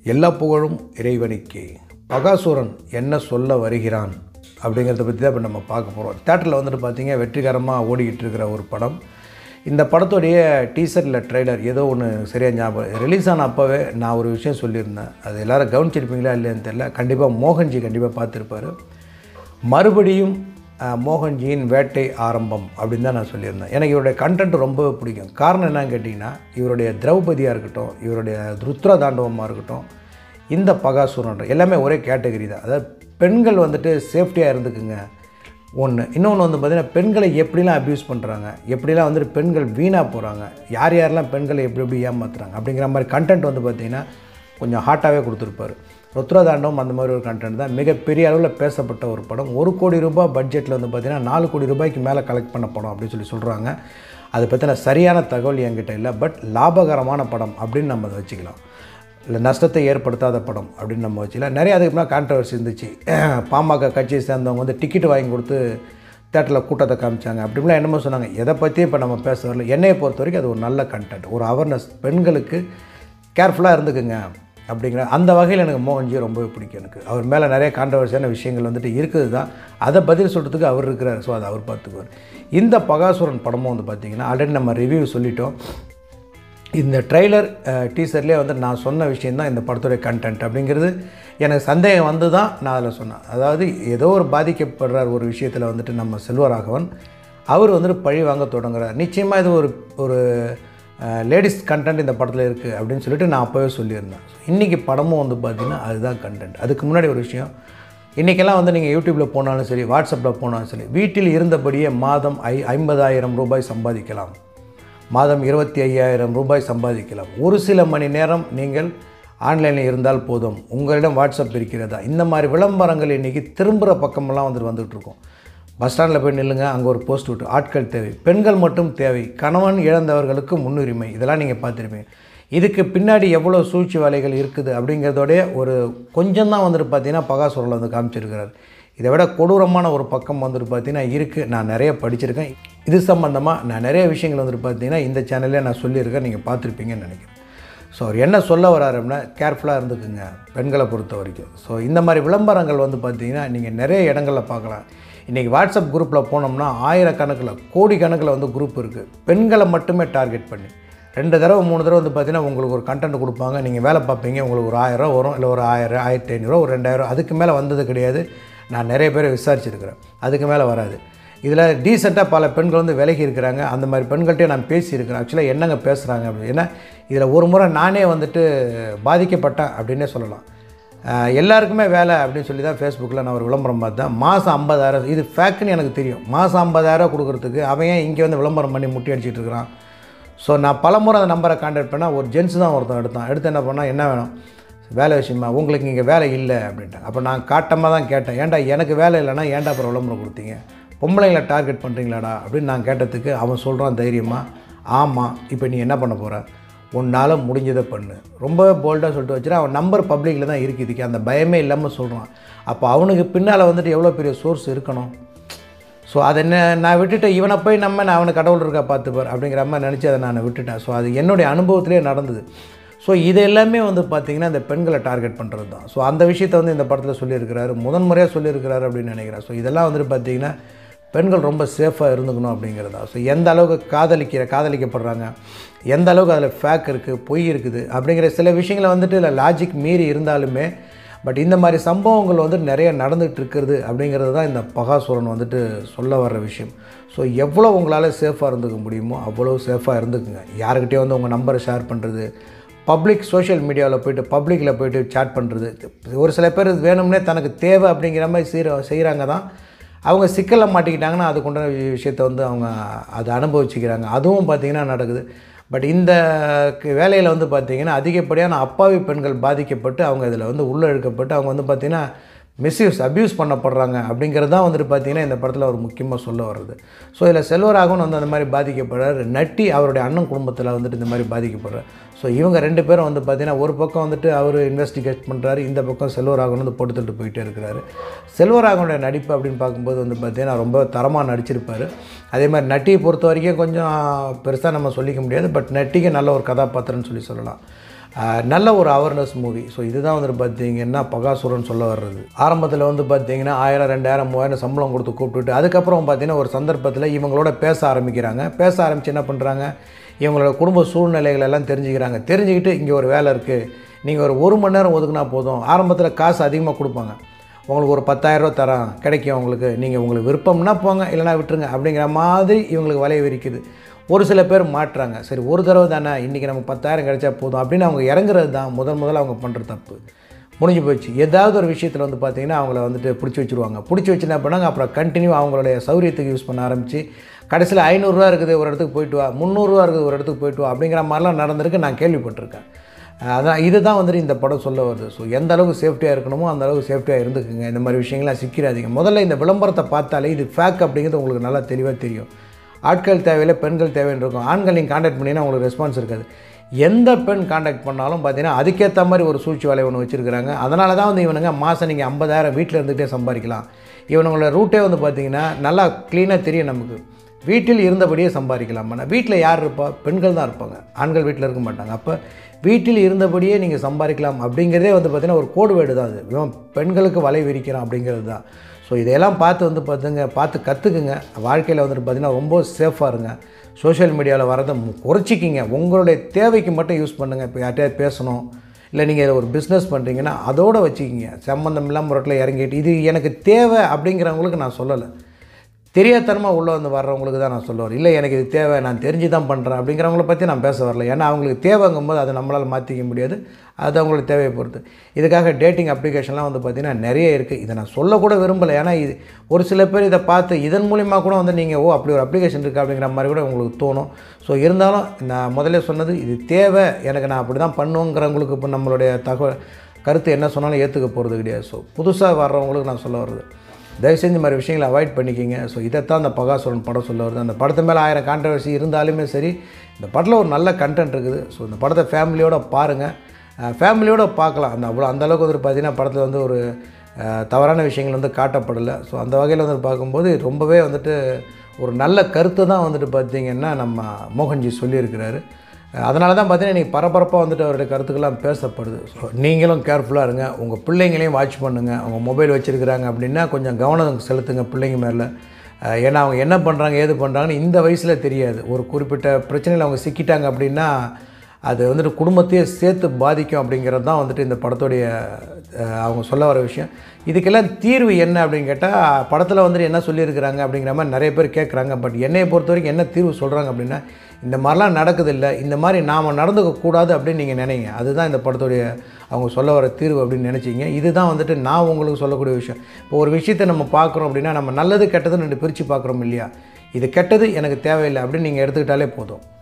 எல்லா புகழும் இறைவனுக்கே பகாசுரன் என்ன சொல்ல வருகிறான் அப்படிங்கிறத பற்றி தான் இப்போ நம்ம பார்க்க போகிறோம் தேட்டரில் வந்துட்டு பார்த்தீங்க வெற்றிகரமாக ஓடிக்கிட்டு இருக்கிற ஒரு படம் இந்த படத்துடைய டீசரில் ட்ரெய்லர் ஏதோ ஒன்று சரியாக ஞாபகம் ரிலீஸ் ஆன அப்போவே நான் ஒரு விஷயம் சொல்லியிருந்தேன் அது எல்லாரும் கவனிச்சிருப்பீங்களா இல்லைன்னு தெரியல கண்டிப்பாக மோகன்ஜி கண்டிப்பாக பார்த்துருப்பாரு மறுபடியும் அஹ், மோகன்ஜியின் வேட்டை ஆரம்பம் அப்படின்னு தான் நான் சொல்லியிருந்தேன் எனக்கு இவருடைய கண்டென்ட் ரொம்ப பிடிக்கும் காரணம் என்னன்னு கேட்டிங்கன்னா இவருடைய திரௌபதியாக இருக்கட்டும் இவருடைய ருத்ர தாண்டவமாக இருக்கட்டும் இந்த பகாசுரன்ற எல்லாமே ஒரே கேட்டகரி தான் அதாவது பெண்கள் வந்துட்டு சேஃப்டியாக இருந்துக்குங்க ஒன்று இன்னொன்று வந்து பார்த்திங்கன்னா பெண்களை எப்படிலாம் அப்யூஸ் பண்ணுறாங்க எப்படிலாம் வந்துட்டு பெண்கள் வீணாக போகிறாங்க யார் யாரெல்லாம் பெண்களை எப்படி எப்படி ஏமாத்துறாங்க அப்படிங்கிற மாதிரி கண்டென்ட் வந்து பார்த்திங்கன்னா கொஞ்சம் ஹாட்டாகவே கொடுத்துருப்பாரு ருத்ரதாண்டம் அந்த மாதிரி ஒரு கண்டென்ட் தான் மிகப்பெரிய அளவில் பேசப்பட்ட ஒரு படம் ஒரு கோடி ரூபாய் பட்ஜெட்டில் வந்து பார்த்திங்கன்னா நாலு கோடி ரூபாய்க்கு மேலே கலெக்ட் பண்ண படம் அப்படின்னு சொல்லி சொல்கிறாங்க அதை பற்றின சரியான தகவல் என்கிட்ட இல்லை பட் லாபகரமான படம் அப்படின்னு நம்ம அதை வச்சுக்கலாம் இல்லை நஷ்டத்தை ஏற்படுத்தாத படம் அப்படின்னு நம்ம வச்சுக்கலாம் நிறைய அதுக்கு முன்னாடி கான்ட்ரவர்சி இருந்துச்சு பாமக கட்சியை சேர்ந்தவங்க வந்து டிக்கெட் வாங்கி கொடுத்து தேட்டரில் கூட்டத்தை காமிச்சாங்க அப்படின்லாம் என்னமோ சொன்னாங்க எதை பற்றியும் இப்போ நம்ம பேச வரல என்னையை பொறுத்த வரைக்கும் அது ஒரு நல்ல கண்டென்ட் ஒரு அவேர்னஸ் பெண்களுக்கு கேர்ஃபுல்லாக இருந்துக்குங்க அப்படிங்கிற அந்த வகையில் எனக்கு மோகன்ஜி ரொம்பவே பிடிக்கும் எனக்கு அவர் மேலே நிறைய கான்ட்ரவர்சியான விஷயங்கள் வந்துட்டு இருக்குது தான் அதை பதில் சொல்கிறதுக்கு அவர் இருக்கிறார் ஸோ அதை அவர் பார்த்துக்குவார் இந்த பகாசுரன் படமும் வந்து பார்த்திங்கன்னா ஆல்ரெடி நம்ம ரிவ்யூ சொல்லிட்டோம் இந்த ட்ரெய்லர் டீசர்லேயே வந்து நான் சொன்ன விஷயந்தான் இந்த படத்துடைய கண்டென்ட் அப்படிங்கிறது எனக்கு சந்தேகம் வந்து தான் நான் அதில் சொன்னேன் அதாவது ஏதோ ஒரு பாதிக்கப்படுற ஒரு விஷயத்தில் வந்துட்டு நம்ம செல்வராகவன் அவர் வந்துட்டு பழி வாங்க தொடங்குறார் நிச்சயமாக இது ஒரு ஒரு லேடிஸ் கண்டென்ட் இந்த படத்தில் இருக்குது அப்படின்னு சொல்லிட்டு நான் அப்போவே சொல்லியிருந்தேன் இன்றைக்கி படமும் வந்து பார்த்திங்கன்னா அதுதான் கண்டென்ட் அதுக்கு முன்னாடி ஒரு விஷயம் இன்றைக்கெல்லாம் வந்து நீங்கள் யூடியூப்பில் போனாலும் சரி வாட்ஸ்அப்பில் போனாலும் சரி வீட்டில் இருந்தபடியே மாதம் ஐ ஐம்பதாயிரம் ரூபாய் சம்பாதிக்கலாம் மாதம் இருபத்தி ஐயாயிரம் ரூபாய் சம்பாதிக்கலாம் ஒரு சில மணி நேரம் நீங்கள் ஆன்லைனில் இருந்தால் போதும் உங்களிடம் வாட்ஸ்அப் இருக்கிறதா இந்த மாதிரி விளம்பரங்கள் இன்றைக்கி திரும்புகிற பக்கமெல்லாம் வந்துட்டு வந்துட்டு இருக்கும் பஸ் ஸ்டாண்டில் போய் நில்லுங்க அங்கே ஒரு போஸ்ட் விட்டு ஆட்கள் தேவை பெண்கள் மட்டும் தேவை கணவன் இழந்தவர்களுக்கு முன்னுரிமை இதெல்லாம் நீங்கள் பார்த்துருப்பீங்க இதுக்கு பின்னாடி எவ்வளோ சூழ்ச்சி வேலைகள் இருக்குது அப்படிங்கிறதோடைய ஒரு கொஞ்சம் தான் வந்துட்டு பார்த்தீங்கன்னா பகாசுரில் வந்து காமிச்சிருக்கிறார் இதை விட கொடூரமான ஒரு பக்கம் வந்துட்டு பார்த்தீங்கன்னா இருக்குது நான் நிறைய படிச்சிருக்கேன் இது சம்மந்தமாக நான் நிறைய விஷயங்கள் வந்துட்டு பார்த்தீங்கன்னா இந்த சேனல்லே நான் சொல்லியிருக்கேன் நீங்கள் பார்த்துருப்பீங்கன்னு நினைக்கிறேன் ஸோ அவர் என்ன சொல்ல வராரு அப்படின்னா கேர்ஃபுல்லாக இருந்துக்குங்க பெண்களை பொறுத்த வரைக்கும் ஸோ இந்த மாதிரி விளம்பரங்கள் வந்து பார்த்தீங்கன்னா நீங்கள் நிறைய இடங்களில் பார்க்கலாம் இன்றைக்கி வாட்ஸ்அப் குரூப்பில் போனோம்னா ஆயிரக்கணக்கில் கோடிக்கணக்கில் வந்து குரூப் இருக்குது பெண்களை மட்டுமே டார்கெட் பண்ணி ரெண்டு தடவை மூணு தடவை வந்து பார்த்தீங்கன்னா உங்களுக்கு ஒரு கண்டென்ட் கொடுப்பாங்க நீங்கள் வேலை பார்ப்பீங்க உங்களுக்கு ஒரு ஆயிரம் வரும் இல்லை ஒரு ஆயிரம் ஆயிரத்தி ஐநூறுரூவா ஒரு ரெண்டாயிரம் அதுக்கு மேலே வந்தது கிடையாது நான் நிறைய பேரை விசாரிச்சிருக்கிறேன் அதுக்கு மேலே வராது இதில் டீசெண்டாக பல பெண்கள் வந்து விலகி இருக்கிறாங்க அந்த மாதிரி பெண்கள்கிட்டயே நான் பேசியிருக்கிறேன் ஆக்சுவலாக என்னங்க பேசுகிறாங்க அப்படின்னு ஏன்னா இதில் ஒரு முறை நானே வந்துட்டு பாதிக்கப்பட்டேன் அப்படின்னே சொல்லலாம் ஆஹ் எல்லாருக்குமே வேலை அப்படின்னு சொல்லி தான் ஃபேஸ்புக்கில் நான் ஒரு விளம்பரம் பார்த்தேன் மாதம் ஐம்பதாயிரம் இது ஃபேக்குன்னு எனக்கு தெரியும் மாதம் ஐம்பதாயிரம் கொடுக்குறதுக்கு அவன் ஏன் இங்கே வந்து விளம்பரம் பண்ணி முட்டி அடிச்சிட்டு இருக்கிறான் ஸோ நான் பல முறை அந்த நம்பரை கான்டாக்ட் பண்ணால் ஒரு ஜென்ஸ் தான் ஒருத்தன் எடுத்தான் எடுத்து என்ன பண்ணால் என்ன வேணும் வேலை விஷயமா உங்களுக்கு இங்கே வேலை இல்லை அப்படின்ட்டாங்க அப்போ நான் காட்டமாக தான் கேட்டேன் ஏன்டா எனக்கு வேலை இல்லைன்னா ஏன்டா அப்புறம் விளம்பரம் கொடுத்தீங்க பொம்பளைங்களை டார்கெட் பண்ணுறீங்களாடா அப்படின்னு நான் கேட்டதுக்கு அவன் சொல்கிறான் தைரியமாக ஆமாம் இப்போ நீ என்ன பண்ண போகிற உன்னால் முடிஞ்சதை பண்ணு ரொம்ப போல்டாக சொல்லிட்டு வச்சுட்டு அவன் நம்பர் பப்ளிக்கில் தான் இருக்குது இதுக்கு அந்த பயமே இல்லாமல் சொல்கிறான் அப்போ அவனுக்கு பின்னால் வந்துட்டு எவ்வளோ பெரிய சோர்ஸ் இருக்கணும் ஸோ அதை என்ன நான் விட்டுட்டேன் இவனை போய் நம்ம நான் அவனை கடவுள் இருக்கா பார்த்துப்பார் அப்படிங்கிற மாதிரி நினச்சி அதை நான் விட்டுட்டேன் ஸோ அது என்னுடைய அனுபவத்திலே நடந்தது ஸோ இது எல்லாமே வந்து பார்த்திங்கன்னா இந்த பெண்களை டார்கெட் பண்ணுறது தான் ஸோ அந்த விஷயத்தை வந்து இந்த படத்தில் சொல்லியிருக்கிறாரு முதன்முறையாக சொல்லியிருக்கிறாரு அப்படின்னு நினைக்கிறேன் ஸோ இதெல்லாம் வந்துட்டு பார்த்திங்கன்னா பெண்கள் ரொம்ப சேஃபாக இருந்துக்கணும் அப்படிங்கிறதா ஸோ எந்த அளவுக்கு காதலிக்கிற காதலிக்கப்படுறாங்க எந்த அளவுக்கு அதில் ஃபேக் இருக்குது பொய் இருக்குது அப்படிங்கிற சில விஷயங்களை வந்துட்டு இல்லை லாஜிக் மீறி இருந்தாலுமே பட் இந்த மாதிரி சம்பவங்கள் வந்து நிறைய நடந்துகிட்டு இருக்கிறது அப்படிங்கிறது தான் இந்த பகாசுரன் வந்துட்டு சொல்ல வர்ற விஷயம் ஸோ எவ்வளோ உங்களால் சேஃபாக இருந்துக்க முடியுமோ அவ்வளோ சேஃபாக இருந்துக்குங்க யாருக்கிட்டே வந்து உங்கள் நம்பரை ஷேர் பண்ணுறது பப்ளிக் சோஷியல் மீடியாவில் போயிட்டு பப்ளிக்கில் போயிட்டு சேட் பண்ணுறது ஒரு சில பேர் இது வேணும்னே தனக்கு தேவை அப்படிங்கிற மாதிரி செய்கிற செய்கிறாங்க தான் அவங்க சிக்கலில் மாட்டிக்கிட்டாங்கன்னா அதுக்குண்டான விஷயத்தை வந்து அவங்க அதை அனுபவிச்சுக்கிறாங்க அதுவும் பார்த்திங்கன்னா நடக்குது பட் இந்த வேலையில் வந்து பார்த்திங்கன்னா அதிகப்படியான அப்பாவி பெண்கள் பாதிக்கப்பட்டு அவங்க இதில் வந்து உள்ளே இழுக்கப்பட்டு அவங்க வந்து பார்த்திங்கன்னா மிஸ்யூஸ் அப்யூஸ் பண்ணப்படுறாங்க அப்படிங்கிறது தான் வந்துட்டு பார்த்திங்கன்னா இந்த படத்தில் அவர் முக்கியமாக சொல்ல வர்றது ஸோ இதில் செல்வராகவன் வந்து அந்த மாதிரி பாதிக்கப்படுறார் நட்டி அவருடைய அண்ணன் குடும்பத்தில் வந்துட்டு இந்த மாதிரி பாதிக்கப்படுறார் ஸோ இவங்க ரெண்டு பேரும் வந்து பார்த்திங்கன்னா ஒரு பக்கம் வந்துட்டு அவர் இன்வெஸ்டிகேட் பண்ணுறாரு இந்த பக்கம் செல்வராகவன் வந்து போட்டுத்துட்டு போயிட்டே இருக்கிறாரு செல்வராகவனுடைய நடிப்பு அப்படின்னு பார்க்கும்போது வந்து பார்த்திங்கன்னா ரொம்ப தரமாக நடிச்சிருப்பார் அதே மாதிரி நட்டியை பொறுத்த வரைக்கும் கொஞ்சம் பெருசாக நம்ம சொல்லிக்க முடியாது பட் நட்டிக்கு நல்ல ஒரு கதாபாத்திரம்னு சொல்லி சொல்லலாம் ஆஹ் நல்ல ஒரு அவேர்னஸ் மூவி ஸோ இதுதான் வந்துட்டு பார்த்தீங்கன்னா பகாசுரன் சொல்ல வர்றது ஆரம்பத்தில் வந்து பார்த்தீங்கன்னா ஆயிரம் ரெண்டாயிரம் மூவாயிரம் சம்பளம் கொடுத்து கூப்பிட்டுட்டு அதுக்கப்புறம் பார்த்தீங்கன்னா ஒரு சந்தர்ப்பத்தில் இவங்களோட பேச ஆரம்பிக்கிறாங்க பேச ஆரம்பித்து என்ன பண்ணுறாங்க இவங்களோட குடும்ப சூழ்நிலைகள் எல்லாம் தெரிஞ்சுக்கிறாங்க தெரிஞ்சுக்கிட்டு இங்கே ஒரு வேலை இருக்குது நீங்கள் ஒரு ஒரு மணி நேரம் ஒதுக்குனா போதும் ஆரம்பத்தில் காசு அதிகமாக கொடுப்பாங்க உங்களுக்கு ஒரு பத்தாயிரரூவா தரேன் கிடைக்கும் உங்களுக்கு நீங்கள் உங்களுக்கு விருப்பம்னா போங்க இல்லைனா விட்டுருங்க அப்படிங்கிற மாதிரி இவங்களுக்கு வலைய விரிக்குது ஒரு சில பேர் மாட்டுறாங்க சரி ஒரு தடவை தானே இன்றைக்கி நமக்கு பத்தாயிரம் கிடைச்சா போதும் அப்படின்னு அவங்க இறங்குறது தான் முதல் முதல்ல அவங்க பண்ணுற தப்பு முடிஞ்சு போச்சு ஏதாவது ஒரு விஷயத்தில் வந்து பார்த்தீங்கன்னா அவங்கள வந்துட்டு பிடிச்சி வச்சுருவாங்க பிடிச்சி வச்சு என்ன பண்ணாங்க அப்புறம் கண்டினியூ அவங்களுடைய சௌரியத்துக்கு யூஸ் பண்ண ஆரம்பித்து கடைசியில் ஐநூறுரூவா இருக்குது ஒரு இடத்துக்கு போயிட்டு வா முந்நூறுரூவா இருக்குது ஒரு இடத்துக்கு போயிட்டு வா அப்படிங்கிற மாதிரிலாம் நடந்திருக்கு நான் கேள்விப்பட்டிருக்கேன் அதான் இதுதான் வந்துட்டு இந்த படம் சொல்ல வருது ஸோ எந்த அளவுக்கு சேஃப்டியாக இருக்கணுமோ அந்த அளவுக்கு சேஃப்டியாக இருந்துக்குங்க இந்த மாதிரி விஷயங்கள்லாம் சிக்கிறாதீங்க முதல்ல இந்த விளம்பரத்தை பார்த்தாலே இது ஃபேக் அப்படிங்கிறது உங்களுக்கு நல்லா தெளிவாக தெரியும் ஆட்கள் தேவையில்லை பெண்கள் தேவைன்னு இருக்கும் ஆண்கள் நீங்கள் காண்டாக்ட் பண்ணிங்கன்னா உங்களுக்கு ரெஸ்பான்ஸ் இருக்காது எந்த பெண் காண்டாக்ட் பண்ணாலும் பார்த்தீங்கன்னா அதுக்கேற்ற மாதிரி ஒரு சூழ்ச்சி வலை ஒன்று வச்சுருக்கிறாங்க அதனால தான் வந்து இவனுங்க மாதம் நீங்கள் ஐம்பதாயிரம் வீட்டில் இருந்துகிட்டே சம்பாதிக்கலாம் இவனுங்களோட ரூட்டே வந்து பார்த்திங்கன்னா நல்லா க்ளீனாக தெரியும் நமக்கு வீட்டில் இருந்தபடியே சம்பாதிக்கலாம் ஆனால் வீட்டில் யார் இருப்பா பெண்கள் தான் இருப்பாங்க ஆண்கள் வீட்டில் இருக்க மாட்டாங்க அப்போ வீட்டில் இருந்தபடியே நீங்கள் சம்பாதிக்கலாம் அப்படிங்கிறதே வந்து பார்த்திங்கன்னா ஒரு கோடு வேடு தான் அது இவன் பெண்களுக்கு வலை விரிக்கிறான் அப்படிங்கிறது தான் ஸோ இதையெல்லாம் பார்த்து வந்து பார்த்துங்க பார்த்து கற்றுக்குங்க வாழ்க்கையில் வந்துட்டு பார்த்திங்கன்னா ரொம்ப சேஃபாக இருங்க சோஷியல் மீடியாவில் வரதை மு- குறைச்சிக்கிங்க உங்களுடைய தேவைக்கு மட்டும் யூஸ் பண்ணுங்கள் இப்போ யார்கிட்டயாவது பேசணும் இல்லை நீங்கள் ஒரு பிஸ்னஸ் பண்ணுறீங்கன்னா அதோடு வச்சுக்கிங்க சம்மந்தம் இல்லாமல் முரட்டில் இறங்கிட்டு இது எனக்கு தேவை அப்படிங்கிறவங்களுக்கு நான் சொல்லலை தெரியாதனமாக உள்ளே வந்து வர்றவங்களுக்கு தான் நான் சொல்லுவேன் இல்லை எனக்கு இது தேவை நான் தெரிஞ்சு தான் பண்ணுறேன் அப்படிங்கிறவங்கள பற்றி நான் பேச வரல ஏன்னா அவங்களுக்கு தேவைங்கும்போது அதை நம்மளால் மாற்றிக்க முடியாது அது அவங்களோட தேவையை பொறுத்து இதுக்காக டேட்டிங் அப்ளிகேஷன்லாம் வந்து பார்த்திங்கன்னா நிறைய இருக்குது இதை நான் சொல்லக்கூட விரும்பலை ஏன்னா இது ஒரு சில பேர் இதை பார்த்து இதன் மூலிமா கூட வந்து நீங்கள் ஓ அப்படி ஒரு அப்ளிகேஷன் இருக்குது அப்படிங்கிற மாதிரி கூட உங்களுக்கு தோணும் ஸோ இருந்தாலும் நான் முதல்ல சொன்னது இது தேவை எனக்கு நான் அப்படி தான் பண்ணுங்கிறவங்களுக்கு இப்போ நம்மளுடைய தகவல் கருத்து என்ன சொன்னாலும் ஏற்றுக்க போகிறது கிடையாது ஸோ புதுசாக வர்றவங்களுக்கு நான் சொல்ல வர்றது தயவு செஞ்சு இந்த மாதிரி விஷயங்களை அவாய்ட் பண்ணிக்கிங்க ஸோ இதைத்தான் அந்த பகாசுரன் படம் சொல்ல வருது அந்த படத்து மேலே ஆயிரம் கான்ட்ரவர்சி இருந்தாலுமே சரி இந்த படத்தில் ஒரு நல்ல கண்டென்ட் இருக்குது ஸோ இந்த படத்தை ஃபேமிலியோட பாருங்கள் ஃபேமிலியோட பார்க்கலாம் அந்த அவ்வளோ அந்த அளவுக்கு வந்து பார்த்தீங்கன்னா படத்தில் வந்து ஒரு அஹ், தவறான விஷயங்கள் வந்து காட்டப்படலை ஸோ அந்த வகையில் வந்து பார்க்கும்போது ரொம்பவே வந்துட்டு ஒரு நல்ல கருத்தை தான் வந்துட்டு பார்த்தீங்கன்னா நம்ம மோகன்ஜி சொல்லியிருக்கிறாரு அதனால தான் பார்த்தீங்கன்னா இன்றைக்கி பரபரப்பாக வந்துட்டு அவருடைய கருத்துக்கெல்லாம் பேசப்படுது ஸோ நீங்களும் கேர்ஃபுல்லாக இருங்க உங்கள் பிள்ளைங்களையும் வாட்ச் பண்ணுங்கள் அவங்க மொபைல் வச்சுருக்கிறாங்க அப்படின்னா கொஞ்சம் கவனம் செலுத்துங்க பிள்ளைங்க மேலே அஹ் ஏன்னா அவங்க என்ன பண்ணுறாங்க ஏது பண்ணுறாங்கன்னு இந்த வயசில் தெரியாது ஒரு குறிப்பிட்ட பிரச்சனையில் அவங்க சிக்கிட்டாங்க அப்படின்னா அது வந்துட்டு குடும்பத்தையே சேர்த்து பாதிக்கும் அப்படிங்கிறது தான் வந்துட்டு இந்த படத்துடைய அஹ், அவங்க சொல்ல வர விஷயம் இதுக்கெல்லாம் தீர்வு என்ன அப்படின்னு கேட்டால் படத்தில் வந்துட்டு என்ன சொல்லியிருக்கிறாங்க அப்படிங்கிற மாதிரி நிறைய பேர் கேட்குறாங்க பட் என்னையை பொறுத்த வரைக்கும் என்ன தீர்வு சொல்கிறாங்க அப்படின்னா இந்த மாதிரிலாம் நடக்குது இல்லை இந்த மாதிரி நாம் நடந்துக்க கூடாது அப்படின்னு நீங்கள் நினைங்க அதுதான் இந்த படத்துடைய அவங்க சொல்ல வர தீர்வு அப்படின்னு நினச்சிங்க இதுதான் வந்துட்டு நான் உங்களுக்கு சொல்லக்கூடிய விஷயம் இப்போ ஒரு விஷயத்தை நம்ம பார்க்குறோம் அப்படின்னா நம்ம நல்லது கெட்டதுன்னு ரெண்டு பிரித்து பார்க்குறோம் இல்லையா இது கெட்டது எனக்கு தேவையில்லை அப்படின்னு நீங்கள் எடுத்துக்கிட்டாலே போதும்